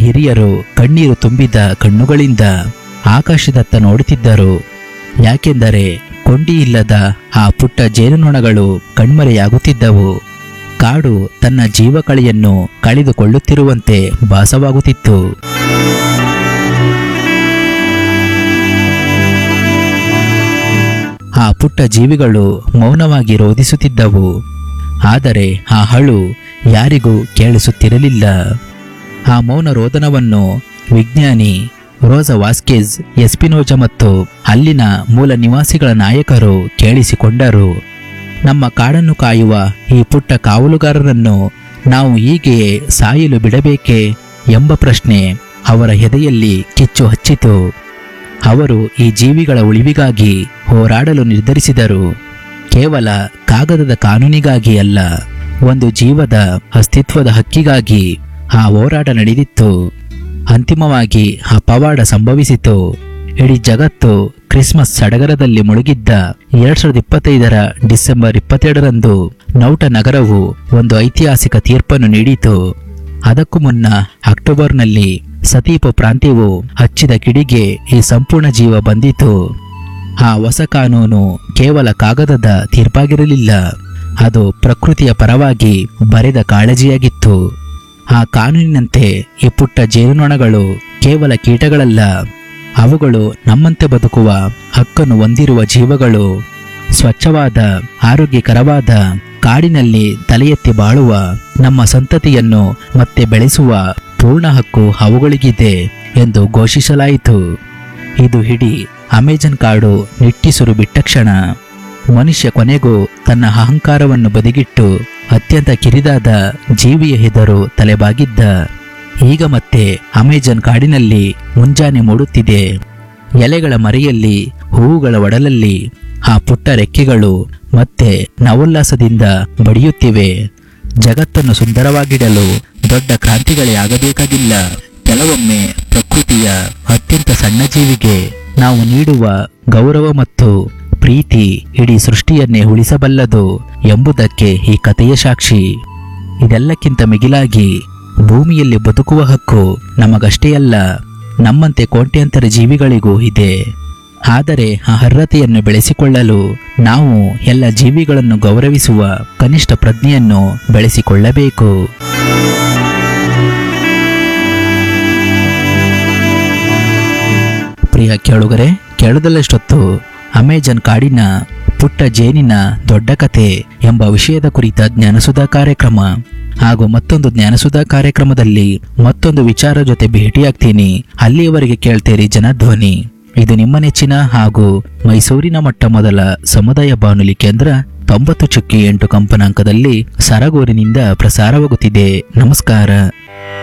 ಹಿರಿಯರು ಕಣ್ಣೀರು ತುಂಬಿದ ಕಣ್ಣುಗಳಿಂದ ಆಕಾಶದತ್ತ ನೋಡುತ್ತಿದ್ದರು ಯಾಕೆಂದರೆ ಕೊಂಡಿ ಇಲ್ಲದ ಆ ಪುಟ್ಟ ಜೇನುನೊಣಗಳು ಕಣ್ಮರೆಯಾಗುತ್ತಿದ್ದವು ಕಾಡು ತನ್ನ ಜೀವಕಳೆಯನ್ನು ಕಳೆದುಕೊಳ್ಳುತ್ತಿರುವಂತೆ ಭಾಸವಾಗುತ್ತಿತ್ತು ಆ ಪುಟ್ಟ ಜೀವಿಗಳು ಮೌನವಾಗಿ ರೋಧಿಸುತ್ತಿದ್ದವು ಆದರೆ ಆ ಹಳು ಯಾರಿಗೂ ಕೇಳಿಸುತ್ತಿರಲಿಲ್ಲ ಆ ಮೌನ ರೋದನವನ್ನು ವಿಜ್ಞಾನಿ ರೋಸಾ ವಾಸ್ಕೆಜ್ ಎಸ್ಪಿನೋಜ ಮತ್ತು ಅಲ್ಲಿನ ಮೂಲ ನಿವಾಸಿಗಳ ನಾಯಕರು ಕೇಳಿಸಿಕೊಂಡರು ನಮ್ಮ ಕಾಡನ್ನು ಕಾಯುವ ಈ ಪುಟ್ಟ ಕಾವಲುಗಾರರನ್ನು ನಾವು ಹೀಗೆಯೇ ಸಾಯಲು ಬಿಡಬೇಕೇ ಎಂಬ ಪ್ರಶ್ನೆ ಅವರ ಎದೆಯಲ್ಲಿ ಕಿಚ್ಚು ಹಚ್ಚಿತು ಅವರು ಈ ಜೀವಿಗಳ ಉಳಿವಿಗಾಗಿ ಹೋರಾಡಲು ನಿರ್ಧರಿಸಿದರು ಕೇವಲ ಕಾಗದದ ಕಾನೂನಿಗಾಗಿ ಅಲ್ಲ ಒಂದು ಜೀವದ ಅಸ್ತಿತ್ವದ ಹಕ್ಕಿಗಾಗಿ ಆ ಹೋರಾಟ ನಡೆದಿತ್ತು ಅಂತಿಮವಾಗಿ ಆ ಪವಾಡ ಸಂಭವಿಸಿತು ಇಡೀ ಜಗತ್ತು ಕ್ರಿಸ್ಮಸ್ ಸಡಗರದಲ್ಲಿ ಮುಳುಗಿದ್ದ ಎರಡ್ ಸಾವಿರದ ಇಪ್ಪತ್ತೈದರ ಡಿಸೆಂಬರ್ ಇಪ್ಪತ್ತೆರಡರಂದು ನೌಟ ನಗರವು ಒಂದು ಐತಿಹಾಸಿಕ ತೀರ್ಪನ್ನು ನೀಡಿತು ಅದಕ್ಕೂ ಮುನ್ನ ಅಕ್ಟೋಬರ್ನಲ್ಲಿ ಸತೀಪ ಪ್ರಾಂತ್ಯವು ಹಚ್ಚಿದ ಕಿಡಿಗೆ ಈ ಸಂಪೂರ್ಣ ಜೀವ ಬಂದಿತು ಆ ಹೊಸ ಕಾನೂನು ಕೇವಲ ಕಾಗದದ ತೀರ್ಪಾಗಿರಲಿಲ್ಲ ಅದು ಪ್ರಕೃತಿಯ ಪರವಾಗಿ ಬರೆದ ಕಾಳಜಿಯಾಗಿತ್ತು ಆ ಕಾನೂನಿನಂತೆ ಈ ಪುಟ್ಟ ಜೇನುನೊಣಗಳು ಕೇವಲ ಕೀಟಗಳಲ್ಲ ಅವುಗಳು ನಮ್ಮಂತೆ ಬದುಕುವ ಹಕ್ಕನ್ನು ಹೊಂದಿರುವ ಜೀವಗಳು ಸ್ವಚ್ಛವಾದ ಆರೋಗ್ಯಕರವಾದ ಕಾಡಿನಲ್ಲಿ ತಲೆ ಎತ್ತಿ ಬಾಳುವ ನಮ್ಮ ಸಂತತಿಯನ್ನು ಮತ್ತೆ ಬೆಳೆಸುವ ಪೂರ್ಣ ಹಕ್ಕು ಅವುಗಳಿಗಿದೆ ಎಂದು ಘೋಷಿಸಲಾಯಿತು ಇದು ಇಡೀ ಅಮೆಜಾನ್ ಕಾಡು ನಿಟ್ಟಿಸುರು ಬಿಟ್ಟ ಕ್ಷಣ ಮನುಷ್ಯ ಕೊನೆಗೂ ತನ್ನ ಅಹಂಕಾರವನ್ನು ಬದಿಗಿಟ್ಟು ಅತ್ಯಂತ ಕಿರಿದಾದ ಜೀವಿಯ ಹೆದರು ತಲೆಬಾಗಿದ್ದ ಈಗ ಮತ್ತೆ ಅಮೆಜಾನ್ ಕಾಡಿನಲ್ಲಿ ಮುಂಜಾನೆ ಮೂಡುತ್ತಿದೆ ಎಲೆಗಳ ಮರೆಯಲ್ಲಿ ಹೂವುಗಳ ಒಡಲಲ್ಲಿ ಆ ಪುಟ್ಟ ರೆಕ್ಕೆಗಳು ಮತ್ತೆ ನವೋಲ್ಲಾಸದಿಂದ ಬಡಿಯುತ್ತಿವೆ ಜಗತ್ತನ್ನು ಸುಂದರವಾಗಿಡಲು ದೊಡ್ಡ ಕ್ರಾಂತಿಗಳೇ ಆಗಬೇಕಾಗಿಲ್ಲ ಕೆಲವೊಮ್ಮೆ ಪ್ರಕೃತಿಯ ಅತ್ಯಂತ ಸಣ್ಣ ಜೀವಿಗೆ ನಾವು ನೀಡುವ ಗೌರವ ಮತ್ತು ಪ್ರೀತಿ ಇಡೀ ಸೃಷ್ಟಿಯನ್ನೇ ಉಳಿಸಬಲ್ಲದು ಎಂಬುದಕ್ಕೆ ಈ ಕಥೆಯ ಸಾಕ್ಷಿ ಇದೆಲ್ಲಕ್ಕಿಂತ ಮಿಗಿಲಾಗಿ ಭೂಮಿಯಲ್ಲಿ ಬದುಕುವ ಹಕ್ಕು ನಮಗಷ್ಟೇ ಅಲ್ಲ ನಮ್ಮಂತೆ ಕೋಟ್ಯಾಂತರ ಜೀವಿಗಳಿಗೂ ಇದೆ ಆದರೆ ಆ ಅರ್ಹತೆಯನ್ನು ಬೆಳೆಸಿಕೊಳ್ಳಲು ನಾವು ಎಲ್ಲ ಜೀವಿಗಳನ್ನು ಗೌರವಿಸುವ ಕನಿಷ್ಠ ಪ್ರಜ್ಞೆಯನ್ನು ಬೆಳೆಸಿಕೊಳ್ಳಬೇಕು ಪ್ರಿಯ ಕೇಳುಗರೆ ಕೇಳದಲ್ಲಷ್ಟೊತ್ತು ಅಮೆಜಾನ್ ಕಾಡಿನ ಪುಟ್ಟ ಜೇನಿನ ದೊಡ್ಡ ಕತೆ ಎಂಬ ವಿಷಯದ ಕುರಿತ ಜ್ಞಾನಸುಧಾ ಕಾರ್ಯಕ್ರಮ ಹಾಗೂ ಮತ್ತೊಂದು ಜ್ಞಾನಸುಧಾ ಕಾರ್ಯಕ್ರಮದಲ್ಲಿ ಮತ್ತೊಂದು ವಿಚಾರ ಜೊತೆ ಭೇಟಿಯಾಗ್ತೀನಿ ಅಲ್ಲಿಯವರೆಗೆ ಕೇಳ್ತೀರಿ ಜನಧ್ವನಿ ಇದು ನಿಮ್ಮ ನೆಚ್ಚಿನ ಹಾಗೂ ಮೈಸೂರಿನ ಮೊಟ್ಟ ಮೊದಲ ಸಮುದಾಯ ಬಾನುಲಿ ಕೇಂದ್ರ ತೊಂಬತ್ತು ಚುಕ್ಕಿ ಎಂಟು ಕಂಪನಾಂಕದಲ್ಲಿ ಸರಗೂರಿನಿಂದ ಪ್ರಸಾರವಾಗುತ್ತಿದೆ ನಮಸ್ಕಾರ